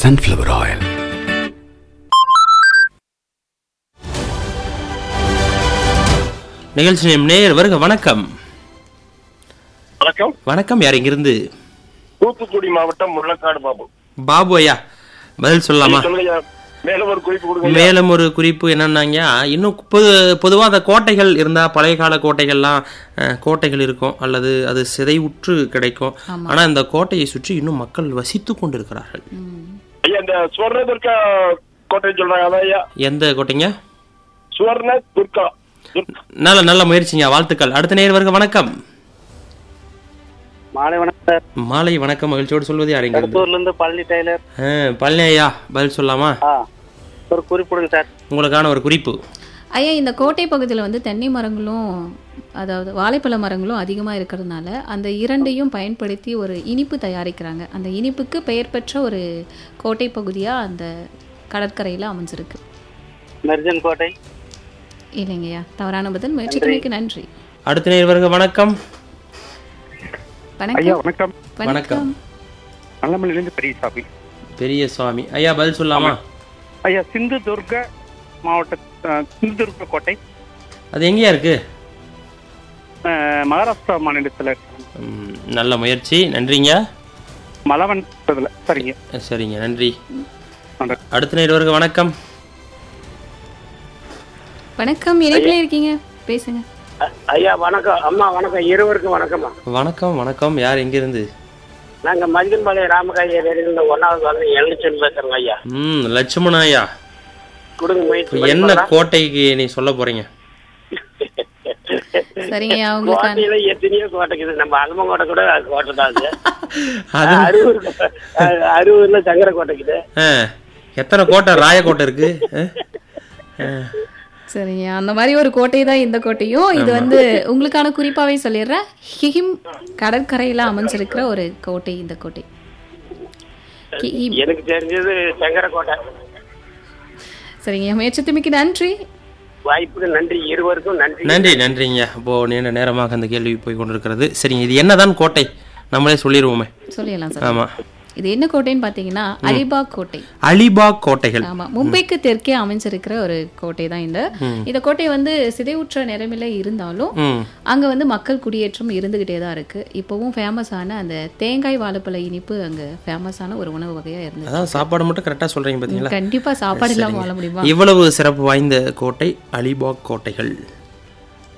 sunflower oil. நிகழ்ச்சி name நேயர் வருக வணக்கம் வணக்கம் வணக்கம் யார் இங்கிருந்து தூத்துக்குடி மாவட்டம் முள்ளக்காடு பாபு பாபு ஐயா பதில் சொல்லலாமா சொல்லுங்க மேலும் ஒரு குறிப்பு கொடுங்க மேலும் ஒரு குறிப்பு என்னன்னாங்க இன்னும் பொது பொதுவாக அந்த கோட்டைகள் இருந்தால் பழைய கால கோட்டைகள்லாம் அஹ், கோட்டைகள் இருக்கும் அல்லது அது சிதைவுற்று கிடைக்கும் ஆனால் இந்த கோட்டையை சுற்றி இன்னும் மக்கள் வசித்து கொண்டிருக்கிறார்கள் ஐயா இந்த சுவர்ண துர்கா கோட்டை சொல்றாங்க அதான் ஐயா எந்த கோட்டைங்க சுவர்ண துர்கா துர்கா. நல்ல நல்ல முயற்சிங்க வாழ்த்துக்கள் அடுத்த நேர் வருக வணக்கம் மாலை வணக்கம் சார் மாலை வணக்கம் மகிழ்ச்சியோடு சொல்வது யார் இங்கிருந்து திருப்பூர்ல இருந்து பழனி டெய்லர் அஹ், பழனி ஐயா பதில் சொல்லலாமா ஆ ஒரு குறிப்பிடுங்க சார் உங்களுக்கான ஒரு குறிப்பு ஐயா இந்த கோட்டை பகுதியில் வந்து தென்னை மரங்களும் அதாவது வாழைப்பழ மரங்களும் அதிகமாக இருக்கிறதுனால அந்த இரண்டையும் பயன்படுத்தி ஒரு இனிப்பு தயாரிக்கிறாங்க அந்த இனிப்புக்கு பெயர் பெற்ற ஒரு கோட்டை பகுதியாக அந்த கடற்கரையில் அமைஞ்சிருக்கு மெர்ஜன் கோட்டை இல்லைங்கய்யா தவறான பதில் முயற்சிக்கு நன்றி அடுத்த நேர் வருக வணக்கம் வணக்கம் வணக்கம் வணக்கம். நல்லமணிலிருந்து பெரிய சாமி பெரிய சுவாமி ஐயா பதில் சொல்லலாமா ஐயா சிந்து துர்க மாவட்ட அஹ், சிந்து துர்க கோட்டை அது எங்கேயா இருக்கு அஹ், மகாராஷ்டிரா மாநிலத்தில் இருக்கு. ம், நல்ல முயற்சி நன்றிங்க மலவன் இதுல. சரிங்க சரிங்க நன்றி நன்றி. அடுத்த நேர் வருக வணக்கம் வணக்கம் இணைப்பில் இருக்கீங்க பேசுங்க ஐயா வணக்கம் அம்மா வணக்கம் இருவருக்கும் வணக்கம்மா வணக்கம் வணக்கம் யார் எங்கிருந்து நாங்க மதிகன்பாளையம் ராமகாய் ஏரியிலிருந்து ஒன்னாவது வந்து எழுச்சல் பேசுறோங்க ஐயா ம் லட்சுமண ஐயா கொடுங்க முயற்சி இப்ப பண்ணி என்ன பார்க்கலாம். கோட்டைக்கு நீ சொல்ல போறீங்க சரிங்கய்யா உங்களுக்கான கோட்டையில எத்தனையோ கோட்டைக்குது நம்ம அலமங்கோட்டை கூட அது கோட்டை தான் அது அது அறுவூர் அறுவூர்ல சங்கர கோட்டைக்குது ஆ, எத்தனை கோட்டை ராயக்கோட்டை இருக்கு ஆ? ஆ. சரிங்க அந்த மாதிரி ஒரு கோட்டை தான் இந்த கோட்டையும் இது வந்து உங்களுக்கான குறிப்பாவே சொல்லிடுறேன் ஹிஹிம் கடற்கரையில அமைஞ்சிருக்கிற ஒரு கோட்டை இந்த கோட்டை ஹிஹிம். எனக்கு தெரிஞ்சது சங்கர கோட்டை சரிங்க முயற்சித்துமிக்கு நன்றி வாய்ப்புக்கு நன்றி இருவருக்கும் நன்றி நன்றி நன்றிங்க இப்போ நீண்ட நேரமாக அந்த கேள்வி போய் கொண்டிருக்கிறது சரிங்க இது என்னதான் கோட்டை நம்மளே சொல்லிடுவோமே சொல்லிடலாம் சார் ஆமா இது என்ன கோட்டைன்னு பாத்தீங்கன்னா அலிபாக் கோட்டை அலிபாக் கோட்டைகள் ஆமா மும்பைக்கு தெற்கே அமைஞ்சிருக்கிற ஒரு கோட்டை தான் இந்த இந்த கோட்டை வந்து சிதைவுற்ற நிலைமையில இருந்தாலும் ம் அங்க வந்து மக்கள் குடியேற்றம் இருந்துகிட்டே தான் இருக்கு இப்பவும் ஃபேமஸான அந்த தேங்காய் வாழைப்பழ இனிப்பு அங்க ஃபேமஸான ஒரு உணவு வகையா இருந்தது அதான் சாப்பாடு மட்டும் கரெக்டாக சொல்றீங்க பார்த்தீங்களா கண்டிப்பா சாப்பாடு இல்லாம வாழ முடியுமா இவ்வளவு சிறப்பு வாய்ந்த கோட்டை அலிபாக் கோட்டைகள்